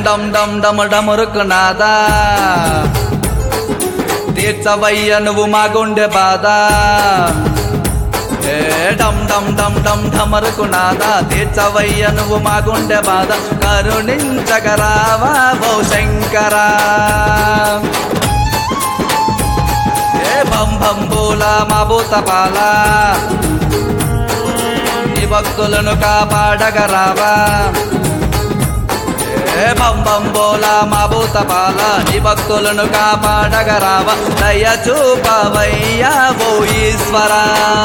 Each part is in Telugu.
డమ్ డమ్ డమ డమరుకు నాదా తీర్చవయ్య నువ్వు మా గుండె బాధ ఏ డమ్ డమ్ డమ్ డమ్ ఢమరుకు నాదా తీర్చవయ్య నువ్వు మా గుండె బాధ కరుణించగరావా ఓ శంకరా ఏ బం బం బోలా మా భూతపాల నీ భక్తులను కాపాడగరావా ఏ బం బం బోలా మా భూతపాల నీ భక్తులను కాపాడగరావా దయ చూపవయ్యా ఓ ఈశ్వరా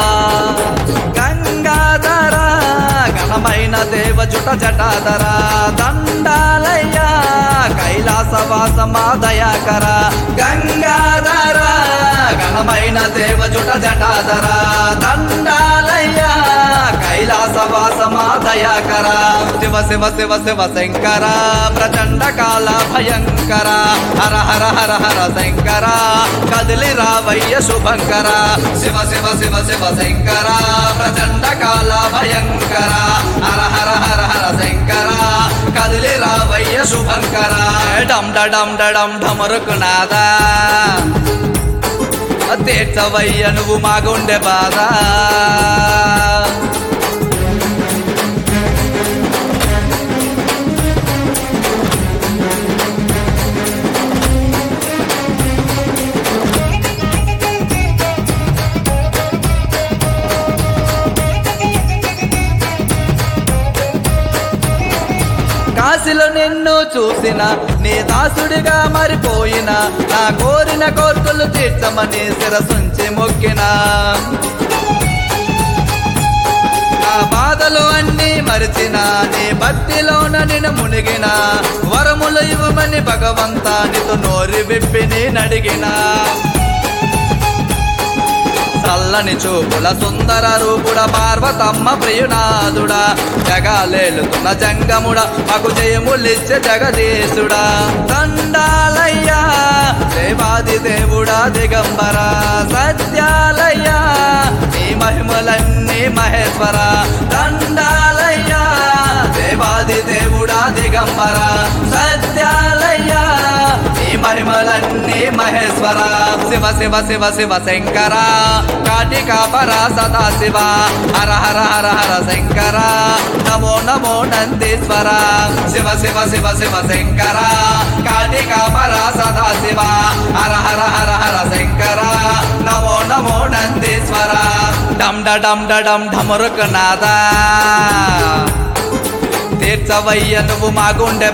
గంగాధర ఘనమైన దేవ జుట జటాధర దండాలయ్యా కైలాసవాస మా దయాకర గంగాధర ఘనమైన దేవ జుట జటాధర దండాలయ్యా కైలాసవాస మా దయాకర శివ శివ శివ శివ శంకర ప్రచండ కాల భయంకర హర హర హర హర శంకర కదిలి రావయ్య శుభంకర శివ శివ శివ శివ శంకర ప్రచండ కాల భయంకర హర హర హర హర శంకర కదిలి రావయ్య శుభంకర డమ్ డమ్ డమ్ ఢమరుకు నాదా తీర్చవయ్య నువ్వు మా గుండె బాధ కాశీలో నిన్ను చూసిన నీ దాసుడిగా మారిపోయిన నా కోరిన కోర్కులు తీర్చమని శిరసుంచి మొక్కిన నా బాధలు అన్నీ మరిచిన నీ భక్తిలోన నేను మునిగిన వరములు ఇవ్వమని భగవంతా నీతో నోరి విప్పి నేనడిగినా చల్లని చూపుల సుందర రూపుడ పార్వతమ్మ ప్రియునాథుడా జగాలేలుతున్న జంగముడ మాకు జయములిచ్చే జగదీశుడా దండాలయ్యా దేవాది దేవుడా దిగంబర సత్యాలయ్యా నీ మహిమలన్నీ మహేశ్వర దండాలయ్యా దేవాది దేవుడా దిగంబర సత్యాలయ్యా నీ మహిమలన్నీ మహేశ్వర శివ శివ శివ శివ శంకర కాటి కాపర సదా శివ హర హర హర హర శంకర నమో నమో నందీశ్వర శివ శివ శివ శివ శంకర కాటి కాపర సదా శివ హర హర హర హర శంకర నమో నమో నందీశ్వర డమ్ డమ్ డమ్ ఢమరుక నాదా తీర్చవయ్య నువ్వు మా గుండె